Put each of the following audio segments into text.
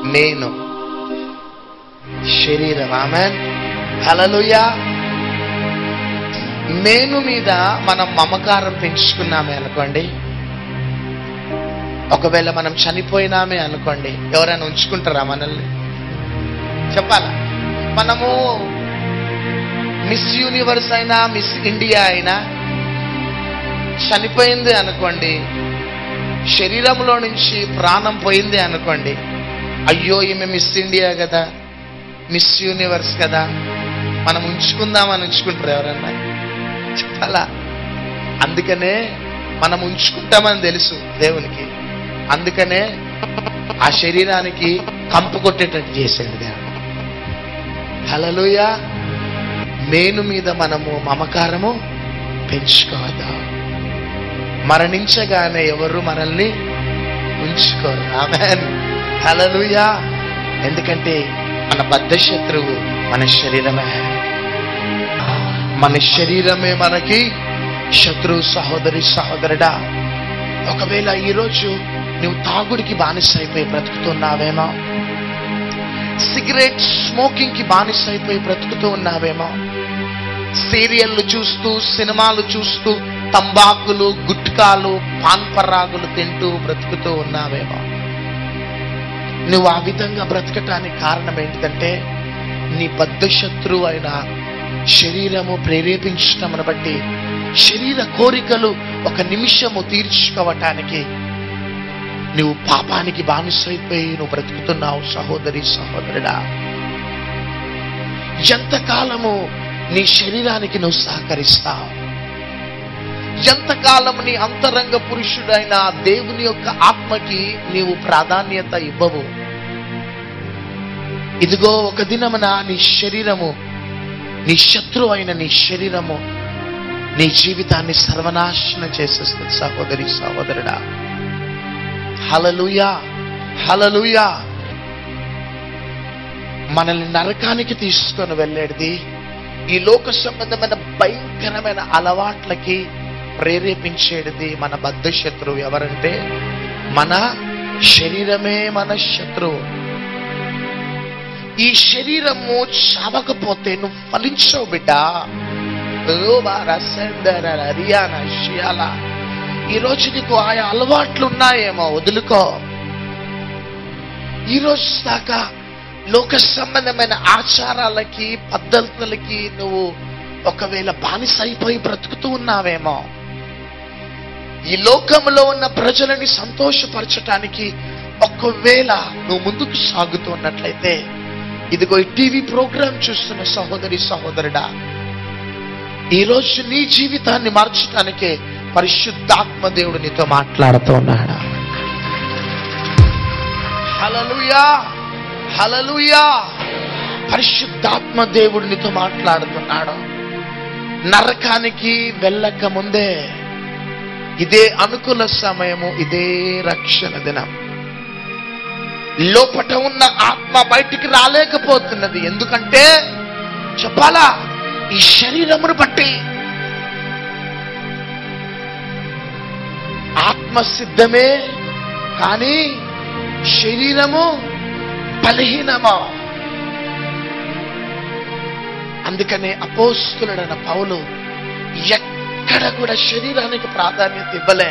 నేను శరీరం ఆమె హలలుయా మేను మీద మనం మమకారం పెంచుకున్నామే అనుకోండి ఒకవేళ మనం చనిపోయినామే అనుకోండి ఎవరైనా ఉంచుకుంటారా మనల్ని చెప్పాలా మనము మిస్ యూనివర్స్ అయినా మిస్ ఇండియా అయినా చనిపోయింది అనుకోండి శరీరంలో నుంచి ప్రాణం పోయింది అనుకోండి అయ్యో ఈమె మిస్ ఇండియా కదా మిస్ యూనివర్స్ కదా మనం ఉంచుకుందామని ఉంచుకుంటారు ఎవరన్నా చెప్పాలా అందుకనే మనం ఉంచుకుంటామని తెలుసు దేవునికి అందుకనే ఆ శరీరానికి కంపు కొట్టేటట్టు చేసాడు దేవుడు హలలుయ మేను మీద మనము మమకారము పెంచుకోవద్దు మరణించగానే ఎవరు మనల్ని ఉంచుకోరు ఆమెన్ హలలుయా ఎందుకంటే మన బద్ధ శత్రువు మన శరీరమే మన శరీరమే మనకి శత్రువు సహోదరి సహోదరుడా ఒకవేళ ఈరోజు నువ్వు తాగుడికి బానిస అయిపోయి బ్రతుకుతున్నావేమో సిగరెట్ స్మోకింగ్ కి బానిస అయిపోయి బ్రతుకుతూ ఉన్నావేమో సీరియల్లు చూస్తూ సినిమాలు చూస్తూ తంబాకులు గుట్కాలు పాన్పరాగులు తింటూ బ్రతుకుతూ ఉన్నావేమో నువ్వు ఆ విధంగా బ్రతకటానికి కారణం ఏంటిదంటే నీ బద్ధ శత్రువు అయిన శరీరము ప్రేరేపించటమును బట్టి శరీర కోరికలు ఒక నిమిషము తీర్చుకోవటానికి నువ్వు పాపానికి బానిసైపోయి నువ్వు బ్రతుకుతున్నావు సహోదరి సహోదరుడా ఎంతకాలము నీ శరీరానికి నువ్వు సహకరిస్తావు ఎంతకాలం నీ అంతరంగ పురుషుడైన దేవుని యొక్క ఆత్మకి నీవు ప్రాధాన్యత ఇవ్వవు ఇదిగో ఒక దినమున నీ శరీరము నీ శత్రువు అయిన నీ శరీరము నీ జీవితాన్ని సర్వనాశనం చేసేస్తుంది సహోదరి సహోదరుడా హలలుయా హలలుయా మనల్ని నరకానికి తీసుకొని వెళ్ళేది ఈ లోక సంబంధమైన భయంకరమైన అలవాట్లకి ప్రేరేపించేది మన బద్ధ శత్రువు ఎవరంటే మన శరీరమే మన శత్రువు ఈ శరీరము చావకపోతే నువ్వు ఫలించవు బిడ్డా ఈ రోజు నీకు ఆయా అలవాట్లు ఉన్నాయేమో వదులుకో ఈ రోజు దాకా లోక సంబంధమైన ఆచారాలకి పద్ధతులకి నువ్వు ఒకవేళ బానిస అయిపోయి బ్రతుకుతూ ఉన్నావేమో ఈ లోకంలో ఉన్న ప్రజలని సంతోషపరచటానికి ఒకవేళ నువ్వు ముందుకు సాగుతున్నట్లయితే ఇదిగో ఈ టీవీ ప్రోగ్రాం చూస్తున్న సహోదరి సహోదరుడా ఈ రోజు నీ జీవితాన్ని మార్చడానికే పరిశుద్ధాత్మ దేవుడు నీతో మాట్లాడుతూ ఉన్నాడు హలలుయా హలలుయా పరిశుద్ధాత్మ దేవుడు నీతో మాట్లాడుతున్నాడు నరకానికి వెళ్ళక ముందే ఇదే అనుకూల సమయము ఇదే రక్షణ దినం లోపట ఉన్న ఆత్మ బయటికి రాలేకపోతున్నది ఎందుకంటే చెప్పాలా ఈ శరీరమును బట్టి ఆత్మ సిద్ధమే కానీ శరీరము బలహీనమా అందుకనే అపోస్తులుడైన పౌలు ఎక్కడ కూడా శరీరానికి ప్రాధాన్యత ఇవ్వలే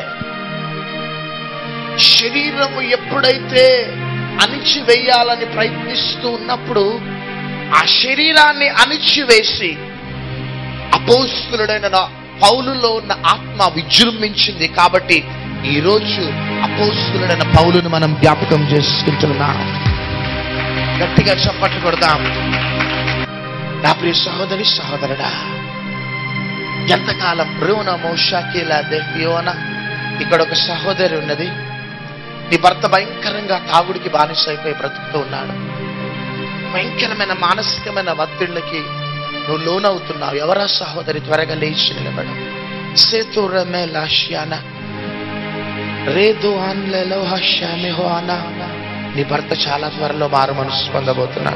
శరీరము ఎప్పుడైతే అణిచివేయాలని ప్రయత్నిస్తూ ఉన్నప్పుడు ఆ శరీరాన్ని అణిచివేసి అపోస్తులుడైన నా పౌలులో ఉన్న ఆత్మ విజృంభించింది కాబట్టి ఈ రోజు అపోస్తులుడైన పౌలును మనం జ్ఞాపకం చేసుకుంటున్నాం గట్టిగా చప్పట్లు కొడదాం నా ప్రియ సహోదరి సహోదరుడా ఎంతకాలం బ్రూన మోషాకిలా దెఫియోన ఇక్కడ ఒక సహోదరి ఉన్నది నీ భర్త భయంకరంగా తాగుడికి బానిస అయిపోయి బ్రతుకుతూ ఉన్నాడు భయంకరమైన మానసికమైన ఒత్తిళ్ళకి నువ్వు లోనవుతున్నావు ఎవరా సహోదరి త్వరగా లేచి నిలబడు సేతురమే లాష్యాన రేదు ఆన్లలో హష్యామి హో అనా నీ భర్త చాలా త్వరలో మారు మనసు పొందబోతున్నాడు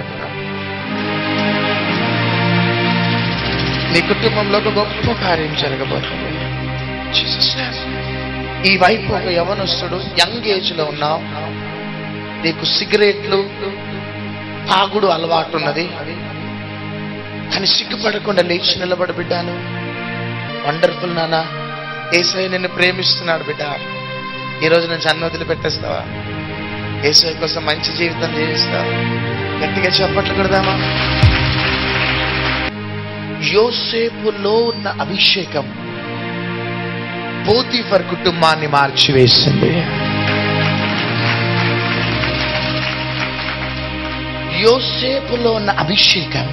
నీ కుటుంబంలో ఒక గొప్ప కార్యం జరగబోతుంది Jesus name. ఈ వైపు ఒక యవనస్తుడు యంగ్ ఏజ్ లో ఉన్నావు నీకు సిగరెట్లు తాగుడు అలవాటు ఉన్నది కానీ సిగ్గుపడకుండా లేచి నిలబడి బిడ్డాను వండర్ఫుల్ నానా ఏసఐ నిన్ను ప్రేమిస్తున్నాడు బిడ్డ ఈ రోజు నుంచి అన్న వదిలిపెట్టేస్తావా ఏసఐ కోసం మంచి జీవితం జీవిస్తావా గట్టిగా చప్పట్లు కొడదామా యోసేపులో ఉన్న అభిషేకం పోతీఫర్ కుటుంబాన్ని మార్చివేసింది యోసేపులో ఉన్న అభిషేకం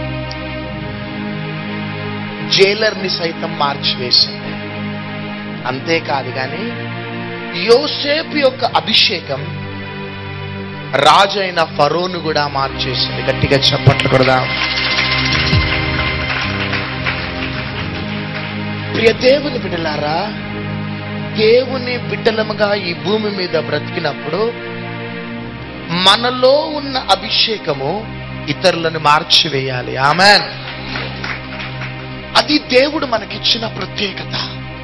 జైలర్ని సైతం మార్చివేసింది అంతేకాదు కానీ యోసేపు యొక్క అభిషేకం రాజైన ఫరోను కూడా మార్చేసింది గట్టిగా చప్పట్లు కొడదాం ప్రియ దేవుని బిడ్డలారా దేవుని బిడ్డలముగా ఈ భూమి మీద బ్రతికినప్పుడు మనలో ఉన్న అభిషేకము ఇతరులను మార్చివేయాలి ఆమెన్ అది దేవుడు మనకిచ్చిన ప్రత్యేకత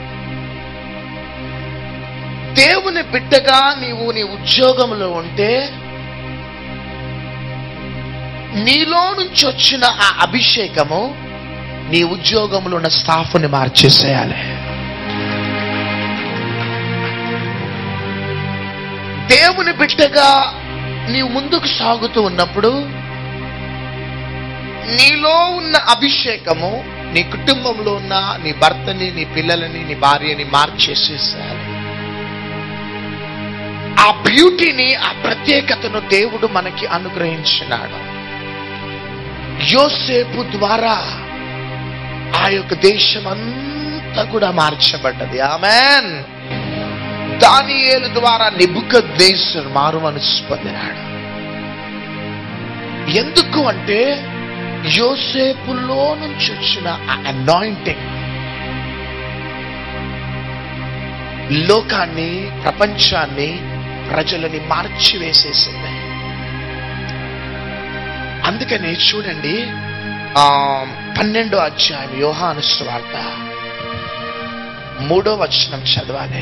దేవుని బిడ్డగా నీవు నీ ఉద్యోగంలో ఉంటే నీలో నుంచి వచ్చిన ఆ అభిషేకము నీ ఉద్యోగంలో ఉన్న స్టాఫ్ని మార్చేసేయాలి దేవుని బిడ్డగా నీవు ముందుకు సాగుతూ ఉన్నప్పుడు నీలో ఉన్న అభిషేకము నీ కుటుంబంలో ఉన్న నీ భర్తని నీ పిల్లలని నీ భార్యని మార్చేసేసేయాలి ఆ బ్యూటీని ఆ ప్రత్యేకతను దేవుడు మనకి అనుగ్రహించినాడు యోసేపు ద్వారా ఆ యొక్క దేశం అంతా కూడా మార్చబడ్డది ఆమెన్ దానియేలు ద్వారా నెబుకద్నేసర్ మారు మనసు పొందినాడు ఎందుకు అంటే యోసేపులో నుంచి వచ్చిన ఆ అనాయింటింగ్ లోకాన్ని ప్రపంచాన్ని ప్రజలని మార్చివేసేసింది అందుకని చూడండి ఆ పన్నెండో అధ్యాయం యోహాను వార్త మూడో వచనం చదవాలి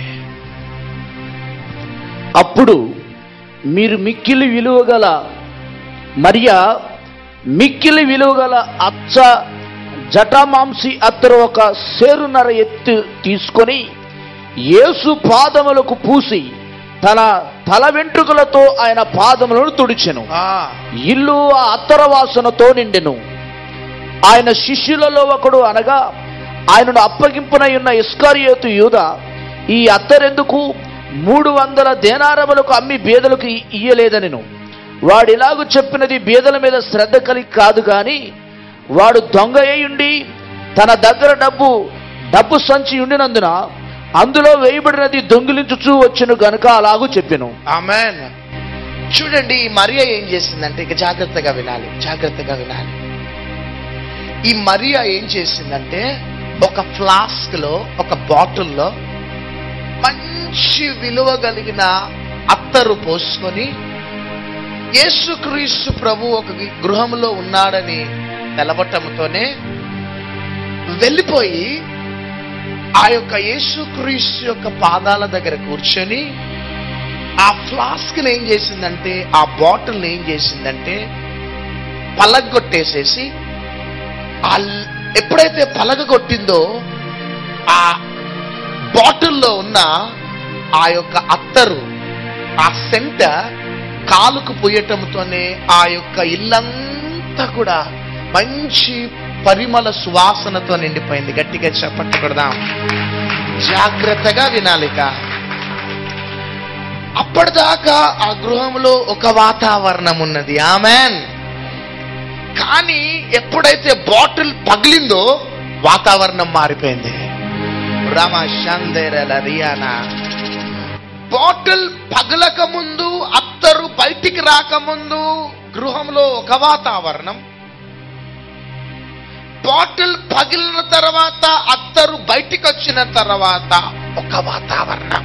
అప్పుడు మీరు మిక్కిలి విలువగల మరియా మిక్కిలి విలువగల అచ్చ జటామాంసి అత్తరు ఒక సేరునర ఎత్తు తీసుకొని యేసు పాదములకు పూసి తన తల వెంట్రుకలతో ఆయన పాదములను తుడిచెను ఆ, ఇల్లు ఆ అత్తర వాసనతో నిండెను ఆయన శిష్యులలో ఒకడు అనగా ఆయనను అప్పగింపునై ఉన్న ఇస్కారియోతు యూద ఈ అత్తరెందుకు మూడు వందల దేనారములకు అమ్మి బీదలకు ఇ- ఇయ్యలేదనెను వాడిలాగు చెప్పినది బీదల మీద శ్రద్ధ కలిగి కాదు గాని వాడు దొంగ ఉండి తన దగ్గర డబ్బు డబ్బు సంచి ఉండినందున అందులో వేయబడినది దొంగిలించుచూ వచ్చెను గనుక అలాగూ చెప్పెను ఆమెన్ చూడండి ఈ మరియా ఏం చేసిందంటే ఇక జాగ్రత్తగా వినాలి జాగ్రత్తగా వినాలి ఈ మరియా ఏం చేసిందంటే ఒక ఫ్లాస్క్ లో ఒక బాటిల్లో మంచి విలువ కలిగిన అత్తరు పోసుకొని యేసుక్రీస్తు ప్రభు ఒక గృహంలో ఉన్నాడని తెలవటంతోనే వెళ్ళిపోయి ఆ యొక్క యేసుక్రీస్తు యొక్క పాదాల దగ్గర కూర్చొని ఆ ఫ్లాస్క్ ఏం చేసిందంటే ఆ బాటిల్ ఏం చేసిందంటే పలగొట్టేసేసి ఆ ల్- ఎప్పుడైతే పలగొట్టిందో ఆ బాటిల్లో ఉన్న ఆ యొక్క అత్తరు ఆ సెంట కాలుకు పోయటంతోనే ఆ యొక్క ఇల్లంతా కూడా మంచి పరిమళ సువాసనతో నిండిపోయింది గట్టిగా చెప్పట్టకూడదాం జాగ్రత్తగా వినాలిక అప్పటిదాకా ఆ గృహంలో ఒక వాతావరణం ఉన్నది ఆమెన్ కానీ ఎప్పుడైతే బాటిల్ పగిలిందో వాతావరణం మారిపోయింది రమ షందేరల రియానా బాటిల్ పగలక ముందు అత్తరు బయటికి రాకముందు గృహంలో ఒక వాతావరణం బాటిల్ పగిలిన తర్వాత అత్తరు బయటికి వచ్చిన తర్వాత ఒక వాతావరణం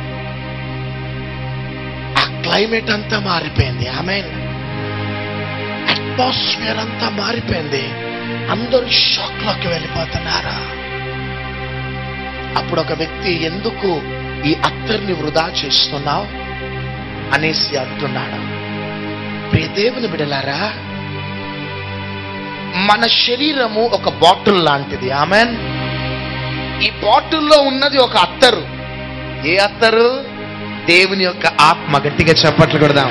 ఆ క్లైమేట్ అంతా మారిపోయింది ఆమె అట్మాస్ఫియర్ అంతా మారిపోయింది అందరూ షాక్ లోకి వెళ్ళిపోతున్నారా అప్పుడు ఒక వ్యక్తి ఎందుకు ఈ అత్తర్ని వృధా చేస్తున్నావు అనేసి అంటున్నాడు ప్రియ దేవుని బిడలారా మన శరీరము ఒక బాటిల్ లాంటిది ఆమెన్ ఈ బాటిల్లో ఉన్నది ఒక అత్తరు ఏ అత్తరు దేవుని యొక్క ఆత్మ గట్టిగా చెప్పట్లు కొడదాం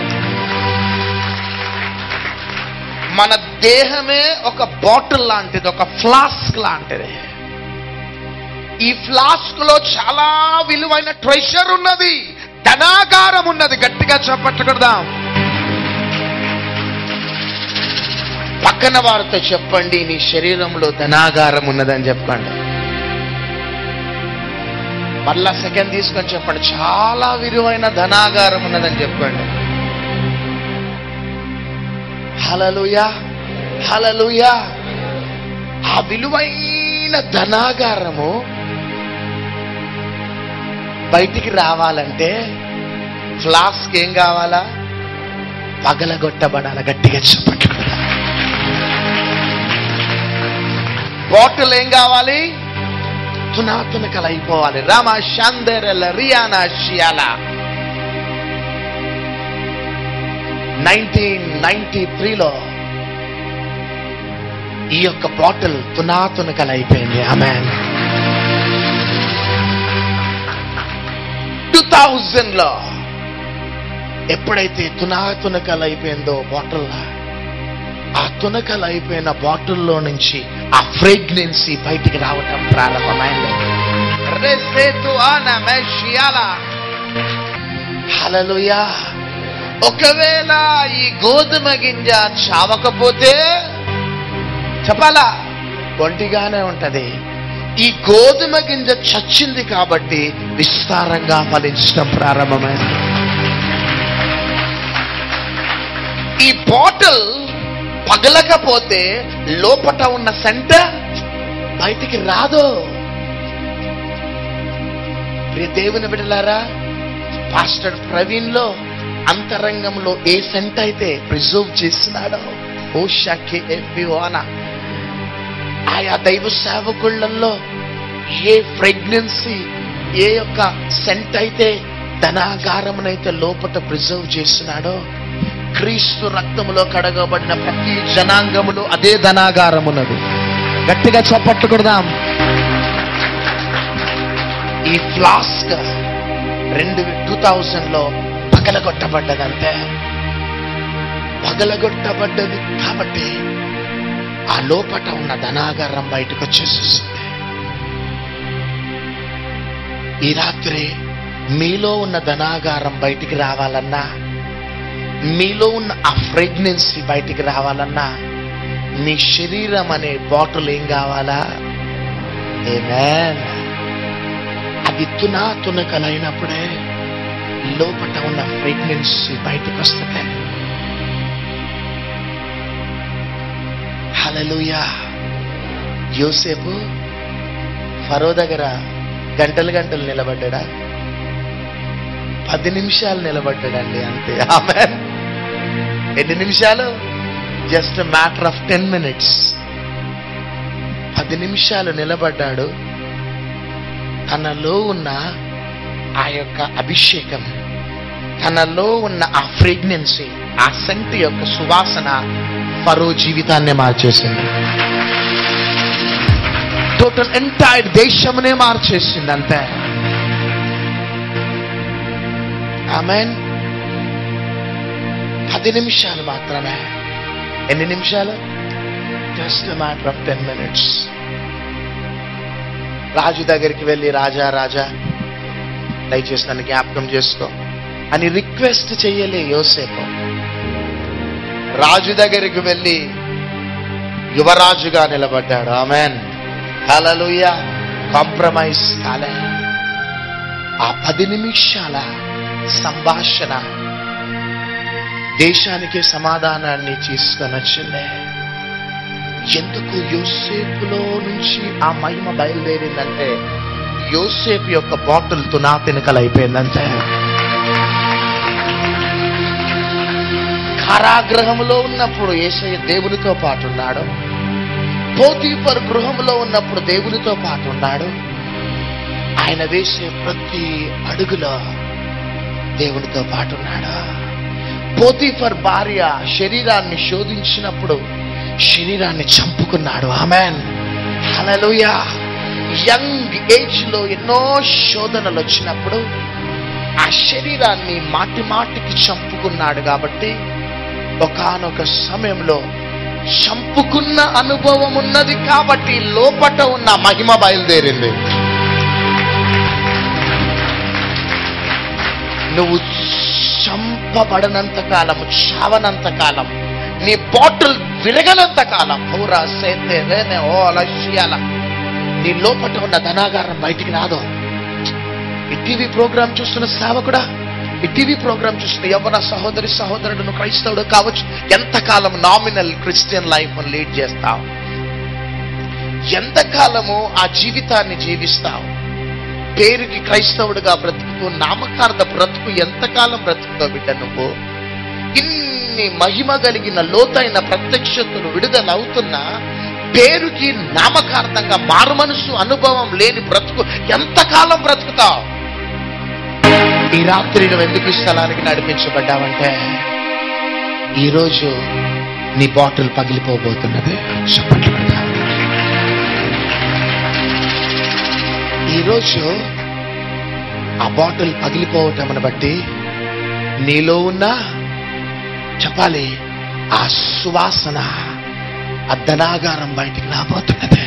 మన దేహమే ఒక బాటిల్ లాంటిది ఒక ఫ్లాస్క్ లాంటిది ఈ ఫ్లాస్క్ లో చాలా విలువైన ట్రెషర్ ఉన్నది ధనాగారం ఉన్నది గట్టిగా చెప్పట్లు కొడదాం పక్కన వారితో చెప్పండి నీ శరీరంలో ధనాగారం ఉన్నదని చెప్పండి మళ్ళా సెకండ్ తీసుకొని చెప్పండి చాలా విలువైన ధనాగారం ఉన్నదని చెప్పండి హలలుయా హలలుయా ఆ విలువైన ధనాగారము బయటికి రావాలంటే ఫ్లాస్క్ ఏం కావాలా పగలగొట్టబడాల గట్టిగా చెప్పట్లు బాటిల్ ఏం కావాలి తునాతునకలు అయిపోవాలి రామ శాందరల రియానా షియాల నైన్టీన్ నైన్టీ త్రీలో ఈ యొక్క బాటిల్ తునాతునకలు అయిపోయింది ఆమె టూ థౌజండ్ లో ఎప్పుడైతే తునాతునకలు అయిపోయిందో బాటిల్ ఆ తునకలు అయిపోయిన బాటిల్లో నుంచి ఆ ఫ్రేగ్నెన్సీ బయటికి రావటం ప్రారంభమైంది రెసేతు ఆన మెషియాల. హల్లెలూయా ఒకవేళ ఈ గోధుమ గింజ చావకపోతే చెప్పాలా ఒంటిగానే ఉంటది ఈ గోధుమ గింజ చచ్చింది కాబట్టి విస్తారంగా ఫలించడం ప్రారంభమైంది ఈ బాటిల్ పగలకపోతే లోపట ఉన్న సెంట బయటికి రాదు ప్రియ దేవుని బిడ్డలారా పాస్టర్ ప్రవీణ్ లో అంతరంగంలో ఏ సెంట్ అయితే ప్రిజర్వ్ చేస్తున్నాడో ఓ షాకి ఎఫ్యూనా ఆయా దైవ సేవకుళ్ళల్లో ఏ ఫ్రెగ్నెన్సీ ఏ యొక్క సెంట్ అయితే ధనాగారమునైతే లోపట ప్రిజర్వ్ చేస్తున్నాడో క్రీస్తు రక్తములో కడగబడిన ప్రతి జనాంగములో అదే ధనాగారమున్నది గట్టిగా చప్పట్లు కొడదాం ఈ ఫ్లాస్క్ రెండు టూ థౌజండ్ లో పగలగొట్టబడ్డదంటే పగలగొట్టబడ్డది కాబట్టి ఆ లోపట ఉన్న ధనాగారం బయటకు వచ్చేసేసింది ఈ రాత్రి మీలో ఉన్న ధనాగారం బయటికి రావాలన్నా మీలో ఉన్న ఆ ఫ్రెగ్నెన్సీ బయటికి రావాలన్నా మీ శరీరం అనే బాటిల్ ఏం కావాలా Amen. అది తునా తునకలైనప్పుడే లోపట ఉన్న ఫ్రెగ్నెన్సీ బయటకు వస్తుంది హలలుయా యోసేపు ఫరో దగ్గర గంటలు గంటలు నిలబడ్డా పది నిమిషాలు నిలబడ్డాడండి అంతే ఆమె ఎన్ని నిమిషాలు just matter of ten minutes పది నిమిషాలు నిలబడ్డాడు తనలో ఉన్న ఆ యొక్క అభిషేకం తనలో ఉన్న ఆ ఫ్రేగ్నెన్సీ ఆ సెంట్ యొక్క సువాసన ఫరో జీవితాన్ని మార్చేసింది టోటల్ ఎంటైర్ దేశమునే మార్చేసింది అంతే ఆమెన్ పది నిమిషాలు మాత్రమే ఎన్ని నిమిషాలు just matter of ten minutes రాజు దగ్గరికి వెళ్ళి రాజా రాజా దయచేసి నన్ను జ్ఞాపకం చేసుకో అని రిక్వెస్ట్ చెయ్యలే యోసేపు రాజు దగ్గరికి వెళ్ళి యువరాజుగా నిలబడ్డాడు ఆమెన్ హలలుయ కాంప్రమైజ్ కాలే ఆ పది నిమిషాల సంభాషణ దేశానికి సమాధానాన్ని తీసుకొని వచ్చిందే ఎందుకు యోసేపులో నుంచి ఆ మహిమ బయలుదేరిందంటే యోసేపు యొక్క బాటిల్ తునా తినకలైపోయిందంటే కారాగృహంలో ఉన్నప్పుడు ఏసయ్య దేవునితో పాటు ఉన్నాడు పోతీపర్ గృహంలో ఉన్నప్పుడు దేవునితో పాటు ఉన్నాడు ఆయన వేసే ప్రతి అడుగులో దేవుడితో పాటు ఉన్నాడు పోతీఫర్ భార్య శరీరాన్ని శోధించినప్పుడు శరీరాన్ని చంపుకున్నాడు ఆమెన్ హల్లెలూయా యంగ్ ఏజ్ లో ఎన్నో శోధనలు వచ్చినప్పుడు ఆ శరీరాన్ని మాటి మాటికి చంపుకున్నాడు కాబట్టి ఒకానొక సమయంలో చంపుకున్న అనుభవం ఉన్నది కాబట్టి లోపట ఉన్న మహిమ బయలుదేరింది నువ్వు చంపబడనంత కాలం చావనంత కాలం నీ బాటిల్ విరగనంత కాలం పూరా సేతే రేనే ఓ అలా చేయాల నీ లోపట ఉన్న ధనాగారం బయటికి రాదు ఈ టీవీ ప్రోగ్రామ్ చూస్తున్న సేవకుడా ఈ టీవీ ప్రోగ్రామ్ చూస్తున్న యవ్వన సహోదరి సహోదరుడు క్రైస్తవుడు కావచ్చు ఎంతకాలం నామినల్ క్రిస్టియన్ లైఫ్ లీడ్ చేస్తావు ఎంతకాలము ఆ జీవితాన్ని జీవిస్తావు పేరుకి క్రైస్తవుడిగా బ్రతుకుతూ నామకార్థ బ్రతుకు ఎంతకాలం బ్రతుకుతావు బిడ్డ నువ్వు ఇన్ని మహిమ కలిగిన లోతైన ప్రత్యక్షతలు విడుదలవుతున్నా పేరుకి నామకార్థంగా మారుమనసు అనుభవం లేని బ్రతుకు ఎంతకాలం బ్రతుకుతావు ఈ రాత్రి నువ్వు ఎందుకు ఈ స్థలానికి నడిపించబడ్డావంటే ఈరోజు నీ బాటిల్ పగిలిపోబోతున్నది చెప్పండి కొడదాం. ఈరోజు ఆ బాటిల్ పగిలిపోవటం బట్టి నీలో ఉన్న చెప్పాలి ఆ సువాసన ఆ ధనాగారం బయటికి రాబోతున్నది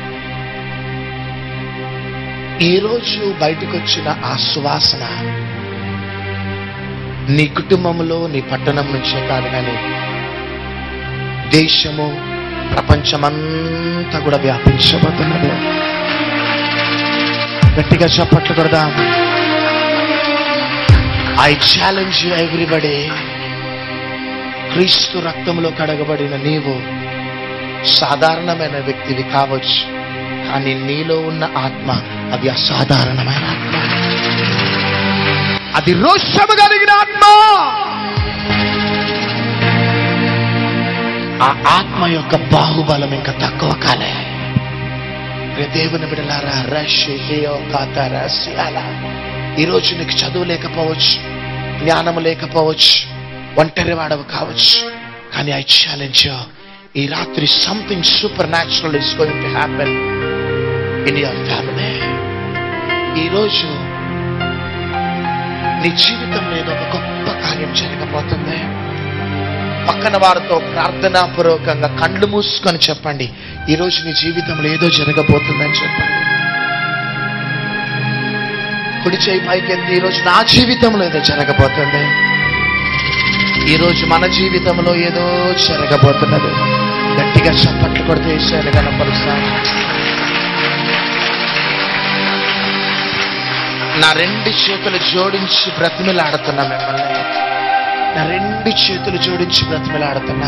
ఈరోజు బయటకు వచ్చిన ఆ సువాసన నీ కుటుంబంలో నీ పట్టణం నుంచే కాదు కానీ దేశము ప్రపంచమంతా కూడా వ్యాపించబోతున్నది గట్టిగా చప్పట్లు కొడదాం ఐ ఛాలెంజ్ యూ ఎవ్రీబడి క్రీస్తు రక్తంలో కడగబడిన నీవు సాధారణమైన వ్యక్తివి కావచ్చు కానీ నీలో ఉన్న ఆత్మ అది అసాధారణమైన ఆత్మ అది రోషము కలిగిన ఆత్మ ఆ ఆత్మ యొక్క బాహుబలం ఇంకా తక్కువ కాలే ప్రియ దేవుని బిడలారా రష్ ఈరోజు నీకు చదువు లేకపోవచ్చు జ్ఞానం లేకపోవచ్చు ఒంటరి వాడవు కావచ్చు కానీ ఐ ఛాలెంజ్ ఈ రాత్రి something supernatural is going to happen in your family ఈరోజు నీ జీవితంలో ఏదో ఒక గొప్ప కార్యం జరగబోతుంది పక్కన వారితో ప్రార్థనాపూర్వకంగా కళ్ళు మూసుకొని చెప్పండి ఈరోజు నీ జీవితంలో ఏదో జరగబోతుందని చెప్పండి కుడి చేయి పైకెత్తి ఈరోజు నా జీవితంలో ఏదో జరగబోతుంది ఈరోజు మన జీవితంలో ఏదో జరగబోతున్నది గట్టిగా చప్పట్లు కొడితే విషయాలు కనపరుస్తాను నా రెండు చేతులు జోడించి బ్రతిమిలాడుతున్నా మిమ్మల్ని నా రెండు చేతులు జోడించి బ్రతిమిలాడుతున్నా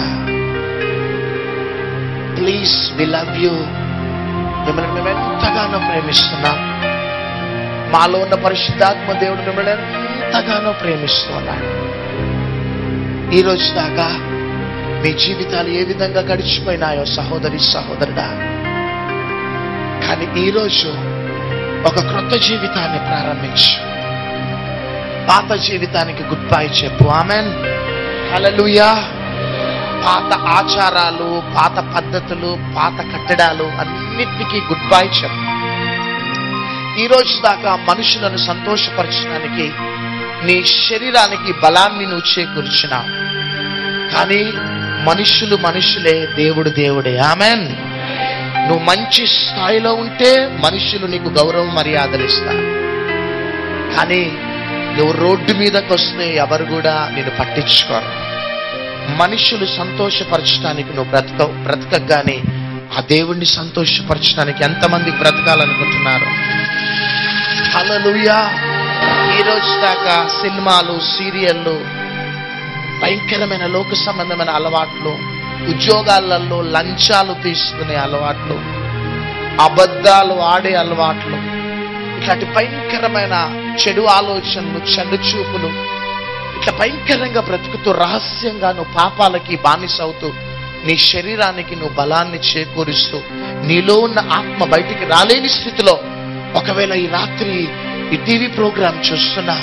ప్లీజ్ వి లవ్ యూ మిమ్మల్ని మేము ఎంతగానో ప్రేమిస్తున్నాం మాలో ఉన్న పరిశుద్ధాత్మ దేవుడు మిమ్మల్ని ఎంతగానో ప్రేమిస్తున్నాడు ఈ రోజు దాకా మీ జీవితాలు ఏ విధంగా గడిచిపోయినాయో సహోదరి సహోదరుడా కానీ ఈరోజు ఒక క్రొత్త జీవితాన్ని ప్రారంభించు పాత జీవితానికి గుడ్ బై చెప్పు ఆమెన్ హల్లెలూయా పాత ఆచారాలు పాత పద్ధతులు పాత కట్టడాలు అన్నిటికీ గుడ్ బై చెప్పు ఈ రోజు దాకా మనుషులను సంతోషపరచడానికి నీ శరీరానికి బలాన్ని నువ్వు చేకూర్చినావు కానీ మనుషులు మనుషులే దేవుడు దేవుడే ఆమెన్ నువ్వు మంచి స్థాయిలో ఉంటే మనుషులు నీకు గౌరవ మర్యాదలు ఇస్తారు కానీ నువ్వు రోడ్డు మీదకి వస్తే ఎవరు కూడా నేను పట్టించుకోరు మనుషులు సంతోషపరచడానికి నువ్వు బ్రతక బ్రతకగానే ఆ దేవుణ్ణి సంతోషపరచడానికి ఎంతమంది బ్రతకాలనుకుంటున్నారు హల్లెలూయా ఈ రోజు దాకా సినిమాలు సీరియళ్ళు భయంకరమైన లోక సంబంధమైన అలవాట్లు ఉద్యోగాలలో లంచాలు తీసుకునే అలవాట్లు అబద్ధాలు ఆడే అలవాట్లు ఇట్లాంటి భయంకరమైన చెడు ఆలోచనలు చెడు చూపులు ఇట్లా భయంకరంగా బ్రతుకుతూ రహస్యంగా నువ్వు పాపాలకి బానిసవుతూ నీ శరీరానికి నువ్వు బలాన్ని చేకూరుస్తూ నీలో ఉన్న ఆత్మ బయటికి రాలేని స్థితిలో ఒకవేళ ఈ రాత్రి ఈ టీవీ ప్రోగ్రాం చూస్తున్నా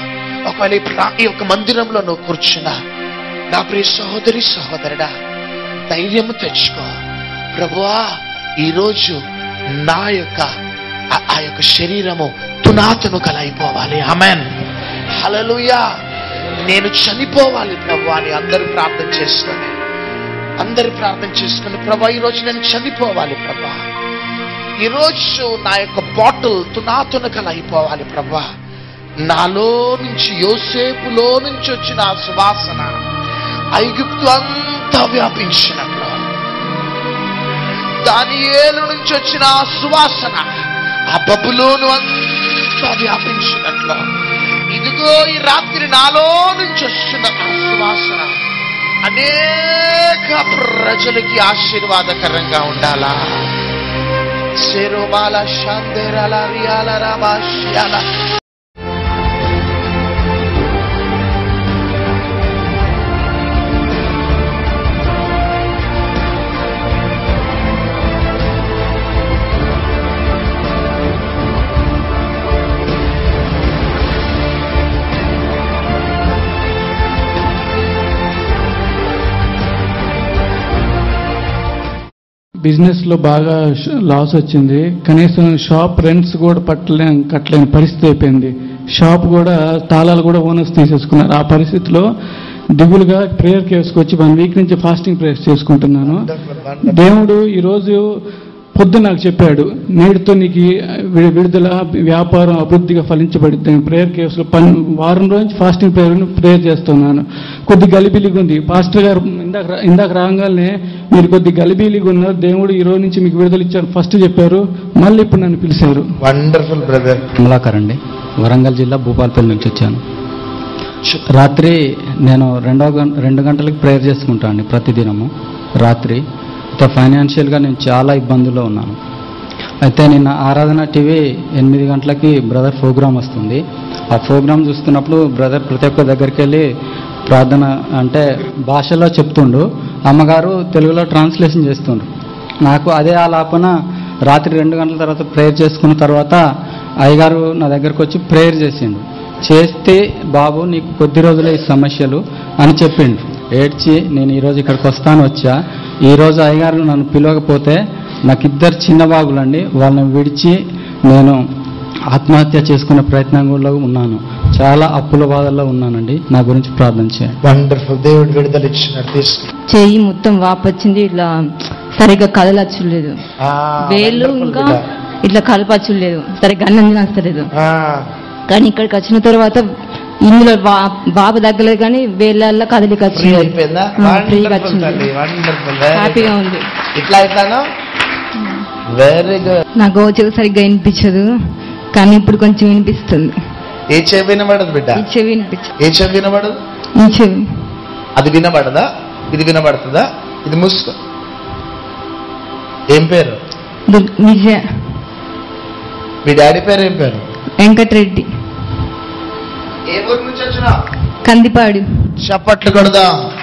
ఒకవేళ ఈ ప్రా- ఈ యొక్క మందిరంలో నువ్వు కూర్చున్నా నా ప్రియ సహోదరి సహోదరుడా ధైర్యం తెచ్చుకో ప్రభువా ఈరోజు నా యొక్క ఆ- ఆ యొక్క శరీరము తునాతును కలైపోవాలి అమెన్ హలలుయా నేను చనిపోవాలి ప్రభు అని అందరూ ప్రార్థన చేసుకొని అందరు ప్రార్థన చేసుకుని ప్రభా ఈరోజు నేను చనిపోవాలి ప్రభా ఈరోజు నా యొక్క బాటిల్ తునాతునకలు అయిపోవాలి ప్రభా నాలో నుంచి యోసేపులో నుంచి వచ్చిన ఆ సువాసన ఐగుప్తు అంతా వ్యాపించినట్లు దాని ఏలు నుంచి వచ్చిన ఆ సువాసన ఆ బబులోను అంతా వ్యాపించినట్లు ఇదిగో ఈ రాత్రి నాలో నుంచి వస్తున్న ఆ సువాసన అనేక ప్రజలకి ఆశీర్వాదకరంగా ఉండాలా శిరోమాల శాంతేరాల రియాల రామాశ్యాల బిజినెస్ లో బాగా ష- లాస్ వచ్చింది కనీసం షాప్ రెంట్స్ కూడా పట్టలే కట్టలేని పరిస్థితి అయిపోయింది షాప్ కూడా తాళాలు కూడా ఓనర్స్ తీసేసుకున్నారు ఆ పరిస్థితిలో దిగులుగా ప్రేయర్ కేసుకొచ్చి వన్ వీక్ నుంచి ఫాస్టింగ్ ప్రేయర్స్ చేసుకుంటున్నాను దేవుడు ఈరోజు పొద్దు నాకు చెప్పాడు నేటితో నీకు ఈ వి- విడుదల వ్యాపారం అభివృద్ధిగా ఫలించబడింది ప్రేయర్ కేసులో పని వారం రోజు ఫాస్టింగ్ ప్రేయర్ ప్రేయర్ చేస్తున్నాను కొద్ది గలిబిలిగా ఉంది పాస్టర్ గారు ఇందాక రా- ఇందాక రాగానే మీరు కొద్ది గలిబిలిగా ఉన్నారు దేవుడు ఈ రోజు నుంచి మీకు విడుదల ఇచ్చారు ఫస్ట్ చెప్పారు మళ్ళీ ఇప్పుడు నన్ను పిలిచారు వండర్ఫుల్ బ్రదర్ కమలాకర్ అండి వరంగల్ జిల్లా భూపాలపల్లి నుంచి వచ్చాను రాత్రి నేను రెండో గం- రెండు గంటలకు ప్రేయర్ చేసుకుంటాను అండి ప్రతిదినము రాత్రి అయితే ఫైనాన్షియల్గా నేను చాలా ఇబ్బందుల్లో ఉన్నాను అయితే నిన్న ఆరాధన టీవీ ఎనిమిది గంటలకి బ్రదర్ ప్రోగ్రామ్ వస్తుంది ఆ ప్రోగ్రామ్ చూస్తున్నప్పుడు బ్రదర్ ప్రతి ఒక్క దగ్గరికి వెళ్ళి ప్రార్థన అంటే భాషలో చెప్తుండు అమ్మగారు తెలుగులో ట్రాన్స్లేషన్ చేస్తుండ్రు నాకు అదే ఆలాపన రాత్రి రెండు గంటల తర్వాత ప్రేయర్ చేసుకున్న తర్వాత అయ్యగారు నా దగ్గరకు వచ్చి ప్రేయర్ చేసిండు చేస్తే బాబు నీకు కొద్ది రోజులే ఈ సమస్యలు అని చెప్పిండు ఏడ్చి నేను ఈరోజు ఇక్కడికి వస్తాను వచ్చా ఈరోజు అయ్యగారు నన్ను పిలవకపోతే నాకు ఇద్దరు చిన్న బాబులండి వాళ్ళని విడిచి నేను ఆత్మహత్య చేసుకునే ప్రయత్నంలో ఉన్నాను చాలా అప్పుల బాధల్లో ఉన్నానండి నా గురించి ప్రార్థన చేయండి వండర్ఫుల్ దేవుడు విడుదల ఇచ్చినాడు తీసుకో చెయ్యి మొత్తం వాపొచ్చింది ఇట్లా సరిగ్గా కదలచ్చులేదు ఆ, వేళ్ళు wonderful ఇంకా బిడ్డ. ఇట్లా కలపచ్చులేదు సరిగ్గా అన్నం తినస్తలేదు ఆ, కానీ ఇక్కడికి వచ్చిన తర్వాత ఇందులో బా- బాబు తగ్గలేదు కానీ వేళ్ళల్లో కదలిక ఫ్రీ వచ్చింది అయిపోయిందా ఆ, ఫ్రీగా వండర్ఫుల్ వచ్చింది తల్లి వండర్ఫుల్ హ్యాపీగా ఉంది ఇట్లా అయితాను వెరీ గుడ్ నాకు చెవి సరిగ్గా వినిపించదు కానీ ఇప్పుడు కొంచెం వినిపిస్తుంది ఏ చెవి వినబడదు బిడ్డ ఈ చెవి వినిపించదు ఏ చెవి వినబడదు ఈ చెవి అది వినబడదా ఇది వినబడుతుందా ఇది మూసుకో ఏం పేరు దు- విజయ మీ డాడీ పేరు ఏం పేరు వెంకటరెడ్డి ఏ ఊరు నుంచి వచ్చినా కందిపాడు చప్పట్లు కొడదాం